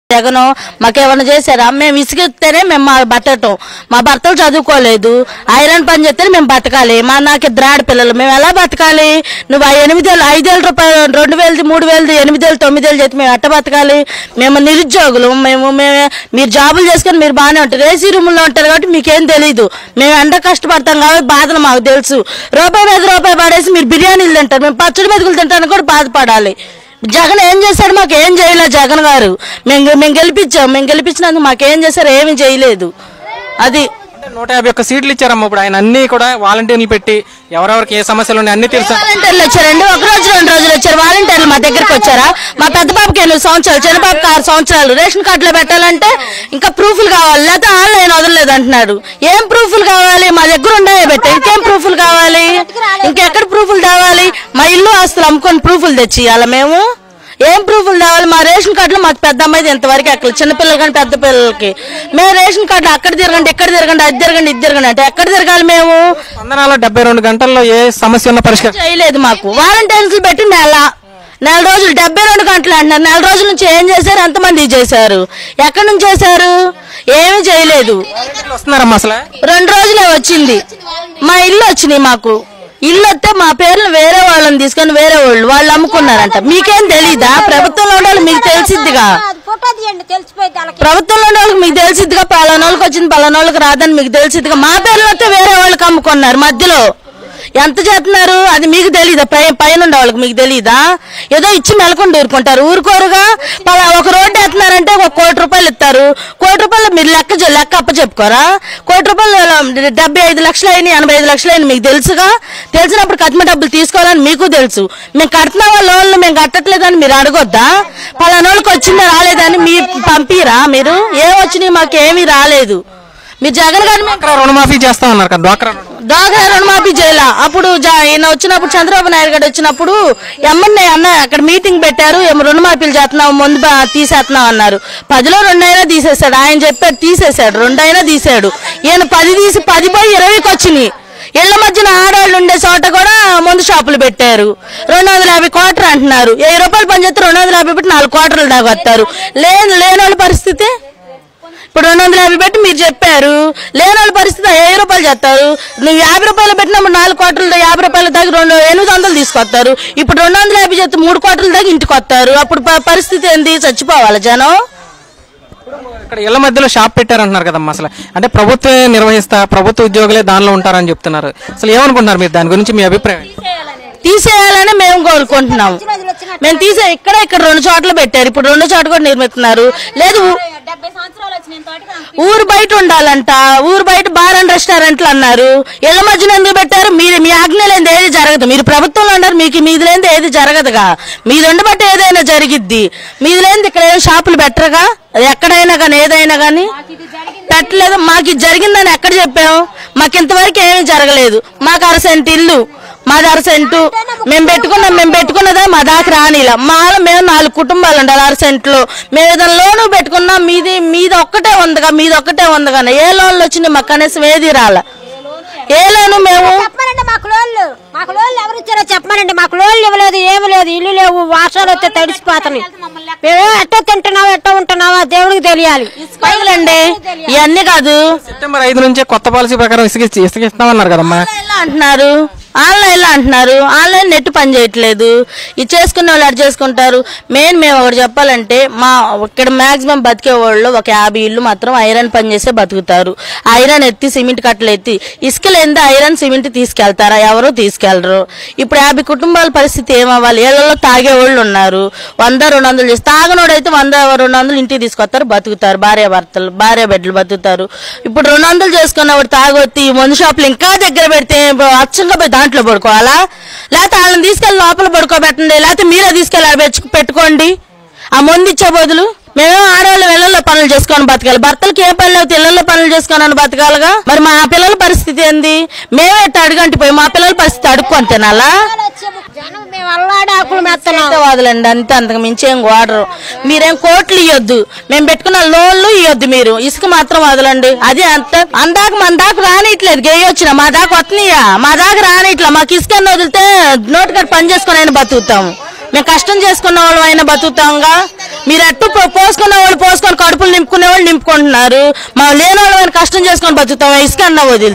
జగను మాకేమన్నా చేశారా మేము ఇసుకిస్తేనే మేము మా బతకటం మా భర్తలు చదువుకోలేదు ఐరన్ పని చేస్తేనే మేము బతకాలి మా నాకు ఇద్దరు ఆడపిల్లలు మేము ఎలా బతకాలి నువ్వు ఆ ఎనిమిదేళ్ళు ఐదేళ్ళ రూపాయలు రెండు వేలది మూడు వేలది ఎనిమిదేళ్ళు తొమ్మిదేళ్ళు చేతి మేము ఎట్ట బతకాలి మేము నిరుద్యోగులు మేము మేము మీరు జాబులు చేసుకొని మీరు బాగానే ఉంటారు ఏసీ రూముల్లో ఉంటారు కాబట్టి మీకేం తెలియదు మేము ఎండ కష్టపడతాం కాబట్టి బాధలు మాకు తెలుసు రూపాయి మీద రూపాయి పడేసి మీరు బిర్యానీలు తింటారు మేము పచ్చడి మెతుకులు తింటానికి కూడా బాధపడాలి జగన్ ఏం చేశాడు మాకు ఏం చేయలేదు జగన్ గారు మేము మేము గెలిపించాం మేము గెలిపించినందుకు మాకేం చేశారు ఏమీ చేయలేదు అది అంటే నూట యాభై ఒక్క సీట్లు ఇచ్చారమ్మ ఇప్పుడు ఆయన అన్ని కూడా వాలంటీర్లు పెట్టి ఎవరెవరికి ఏ సమస్యలు ఉన్నాయి అన్ని తెలుసా వాలంటీర్లు వచ్చారండి ఒక రోజు రెండు రోజులు వచ్చారు వాలంటీర్లు మా దగ్గరికి వచ్చారా మా పెద్ద బాబుకి ఎనిమిది సంవత్సరాలు చిన్న బాబుకి ఆరు సంవత్సరాలు రేషన్ కార్డులో పెట్టాలంటే ఇంకా ప్రూఫ్లు కావాలి లేకపోతే ఆన్లైన్ వదలలేదు అంటున్నాడు ఏం ప్రూఫ్లు కావాలి మా దగ్గర ఉండే పెట్టా ఇంకేం ప్రూఫ్లు కావాలి ఇంకెక్కడ ప్రూఫ్లు తేవాలి మా ఇల్లు ఆస్తులు అమ్ముకొని ప్రూఫ్లు తెచ్చి ఇవ్వాలి మేము ఏం ప్రూఫ్లు తేవాలి మా రేషన్ కార్డులో మాకు పెద్ద అమ్మాయిది ఇంతవరకు ఎక్కడ చిన్నపిల్లలు కానీ పెద్ద పిల్లలకి మేము రేషన్ కార్డులో అక్కడ తిరగండి ఇక్కడ తిరగండి అది తిరగండి ఇది తిరగండి అంటే ఎక్కడ తిరగాలి మేము స్పందనలో డెబ్బై రెండు గంటల్లో ఏ సమస్య ఉన్న పరిష్కారం చేయలేదు మాకు వాలంటీర్స్ పెట్టి నెల నెల రోజులు డెబ్బై రెండు గంటలు అంటున్నారు నెల రోజుల నుంచి ఏం చేశారు ఎంతమంది చేశారు ఎక్కడి నుంచి చేశారు ఏమీ చేయలేదు వాలంటీర్లు వస్తున్నారమ్మా అసలు రెండు రోజులే వచ్చింది మా ఇల్లు వచ్చినాయి మాకు ఇల్లు వస్తే మా పేర్లు వేరే వాళ్ళని తీసుకొని వేరే వాళ్ళు వాళ్ళు అమ్ముకున్నారంట మీకేం తెలీదా ప్రభుత్వంలో ఉండాలి మీకు తెలిసిద్దిగా అది ఫోటో తీయండి తెలిసిపోయింది వాళ్ళకి ప్రభుత్వంలో ఉన్న వాళ్ళకి మీకు తెలిసిద్దిగా పలానోళ్ళకి వచ్చింది పలానోళ్ళకి రాదని మీకు తెలిసిద్దిగా మా పేర్లు వస్తే వేరే వాళ్ళకి అమ్ముకున్నారు మధ్యలో ఎంత చేస్తున్నారు అది మీకు తెలీదా పై పైన ఉండే వాళ్ళకి మీకు తెలీదా ఏదో ఇచ్చి మెలకుండా ఊరుకుంటారు ఊరుకోరుగా పలా ఒక రోడ్డు వేస్తున్నారంటే ఒక కోటి రూపాయలు ఇస్తారు కోటి రూపాయలు మీరు లెక్క చె- లెక్క అప్ప చెప్పుకోరా కోటి రూపాయలు డెబ్బై ఐదు లక్షలు అయినాయి ఎనభై ఐదు లక్షలు అయినాయి మీకు తెలుసుగా తెలిసినప్పుడు కట్టిన డబ్బులు తీసుకోవాలని మీకు తెలుసు మేము కడుతున్నావా లోన్లు మేము కట్టట్లేదని మీరు అడగొద్దా పలానోళ్ళకి వచ్చిందా రాలేదని మీరు పంపిరా మీరు ఏం వచ్చినాయి మాకు ఏమీ రాలేదు మీరు జగన్ గారిని మేము డ్వాక్రా రుణమాఫీ చేస్తా ఉన్నారు కదా డ్వాక్రా రుణమాఫీ. డాక్రా రుణమాఫీ చేయాల అప్పుడు జా- ఈయన వచ్చినప్పుడు చంద్రబాబు నాయుడు గారు వచ్చినప్పుడు ఎమ్మెల్యే అన్న అక్కడ మీటింగ్ పెట్టారు ఏమో రుణమాఫీలు చేస్తున్నాం ముందు బా- తీసేస్తున్నాం అన్నారు పదిలో రెండైనా తీసేశాడు ఆయన చెప్పాడు తీసేశాడు రెండైనా తీసాడు ఈయన పది తీసి పది పోయి ఇరవైకి వచ్చినాయి ఇళ్ల మధ్యన ఆడవాళ్ళు ఉండే చోట కూడా మందు షాపులు పెట్టారు రెండు వందల యాభై క్వార్టర్ అంటున్నారు వెయ్యి రూపాయలు పని చేస్తే రెండు వందల యాభై పెట్టి నాలుగు క్వార్టర్లు దాకా వస్తారు లేని లేని వాళ్ళ పరిస్థితి ఇప్పుడు రెండు వందల యాభై పెట్టి మీరు చెప్పారు లేని వాళ్ళ పరిస్థితి వెయ్యి రూపాయలు చేస్తారు నువ్వు యాభై రూపాయలు పెట్టినప్పుడు నాలుగు కోట్ల యాభై రూపాయల దాకా రెండు ఎనిమిది వందలు తీసుకొస్తారు ఇప్పుడు రెండు వందల యాభై చేస్తే మూడు కోట్ల దాకా ఇంటికి వస్తారు అప్పుడు ప- పరిస్థితి ఏంది చచ్చిపోవాలి జనం ఇక్కడ ఇళ్ల మధ్యలో షాప్ పెట్టారంటున్నారు కదమ్మా అసలు అంటే ప్రభుత్వమే నిర్వహిస్తా ప్రభుత్వ ఉద్యోగులే దానిలో ఉంటారని చెప్తున్నారు అసలు ఏమనుకుంటున్నారు మీరు దాని గురించి మీ అభిప్రాయం ఏంటి? తీసేయాలని మేము కోరుకుంటున్నాం మేము తీసే ఇక్కడ ఇక్కడ రెండు చోట్ల పెట్టారు ఇప్పుడు రెండు చోట్ల కూడా నిర్మిస్తున్నారు లేదు ఊ- డెబ్బై సంవత్సరాలు వచ్చిన తోటగా ఊరు బయట ఉండాలంట ఊరు బయట బార్ అండ్ రెస్టారెంట్లు అన్నారు ఇళ్ల మధ్యన ఎందుకు పెట్టారు మీరు మీ ఆజ్ఞ లేనిది ఏది జరగదు మీరు ప్రభుత్వంలో ఉన్నారు మీకు మీది లేనిది ఏది జరగదుగా మీది ఉండబట్టి ఏదైనా జరిగిద్ది మీది లేనిది ఇక్కడ ఏం షాపులు పెట్టరుగా అది ఎక్కడైనా కానీ ఏదైనా కానీ పెట్టలేదు మాకు ఇది జరిగిందని ఎక్కడ చెప్పాము మాకు ఇంతవరకు ఏమీ జరగలేదు మాకు అరసెంట్ ఇల్లు మాది అరసెంటు మేము పెట్టుకున్నాం మేము పెట్టుకున్నదే మా దాకా రానిలా మాలో మేము నాలుగు కుటుంబాలు ఉండాలి అరసెంట్లో మేము ఏదైనా లోను పెట్టుకున్నాం మీది మీది ఒక్కటే ఉందిగా మీది ఒక్కటే ఉంది కానీ ఏ లోన్లు వచ్చినాయి మాకు కనీసం ఏది రాల ఏ లోను మేము చెప్పమనండి మాకు లోన్లు మాకు లోన్లు ఎవరు ఇచ్చారో చెప్పమనండి మాకు లోన్లు ఇవ్వలేదు ఏమి లేదు ఇల్లు లేవు వర్షాలు వస్తే తడిసిపోతున్నాయి మేము ఎట్టో తింటున్నావా ఎట్టో ఉంటున్నావా దేవుడికి తెలియాలి పైలండి ఇవన్నీ కాదు సెప్టెంబర్ ఐదు నుంచే కొత్త పాలసీ ప్రకారం ఇసుక ఇసుక ఇస్తామన్నారు కదమ్మా ఆన్లైన్ లో అంటున్నారు ఆన్లైన్ లో అంటున్నారు ఆన్లైన్ నెట్ పని చేయట్లేదు ఇది చేసుకునే వాళ్ళు అటు చేసుకుంటారు మెయిన్ మేము ఒకటి చెప్పాలంటే మా ఇక్కడ మాక్సిమం బతికే వాళ్ళు ఒక యాభై ఇల్లు మాత్రం ఐరన్ పని చేసే బతుకుతారు ఐరన్ ఎత్తి సిమెంట్ కట్టలు ఎత్తి ఇసుకలు ఎంత ఐరన్ సిమెంట్ తీసుకెళ్తారా ఎవరు తీసుకెళ్లరు ఇప్పుడు యాభై కుటుంబాల పరిస్థితి ఏమవ్వాలి ఏళ్లలో తాగే వాళ్ళు ఉన్నారు వంద రెండు వందలు చేసి తాగనోడైతే వంద రెండు వందలు ఇంటికి తీసుకొస్తారు బతుకుతారు భార్య భర్తలు భార్య బిడ్డలు బతుకుతారు ఇప్పుడు రెండు వందలు చేసుకున్నవాడు తాగొత్తి ఈ మందు షాపులు ఇంకా దగ్గర పెడితే అచ్చంగా పోయి దాంట్లో పడుకోవాలా లేకపోతే వాళ్ళని తీసుకెళ్ళి లోపల పడుకోబెట్టండి లేకపోతే మీరే తీసుకెళ్ళి ఆడ పెట్టుకు- పెట్టుకోండి ఆ మందు ఇచ్చే బదులు మేము ఆడవాళ్ళు ఇళ్లలో పనులు చేసుకొని బతకాలి భర్తలకి ఏ పని లేకపోతే ఇళ్లలో పనులు చేసుకొని బతకాలిగా మరి మా పిల్లల పరిస్థితి ఏంది మేమే ఇట్ట అడుగంటి పోయి మా పిల్లల పరిస్థితి అడుక్కొని తినాలా జనం మేము అల్లాడి ఆకులు మెత్తనాం అంతే వదలండి అంతే అంతకు మించి ఏం వాడరు మీరేం కోట్లు ఇవ్వద్దు మేము పెట్టుకున్న లోన్లు ఇవ్వద్దు మీరు ఇసుక మాత్రం వదలండి అది అంత అందాక మన దాకా రానిట్లేదు గేయొచ్చిన మా దాకా వస్తున్నాయా మా దాకా రానిట్లా మాకు ఇసుక అన్న వదిలితే నోటికట్ పని చేసుకుని అయినా బతుకుతాము మేము కష్టం చేసుకున్న వాళ్ళు అయినా బతుకుతాంగా మీరు అట్టు పో- పోసుకున్న వాళ్ళు పోసుకున్న నింపుకునే వాళ్ళు నింపుకుంటున్నారు మా లేని వాళ్ళు కష్టం చేసుకొని బతుకుతాం ఇసుక అన్న వదిలి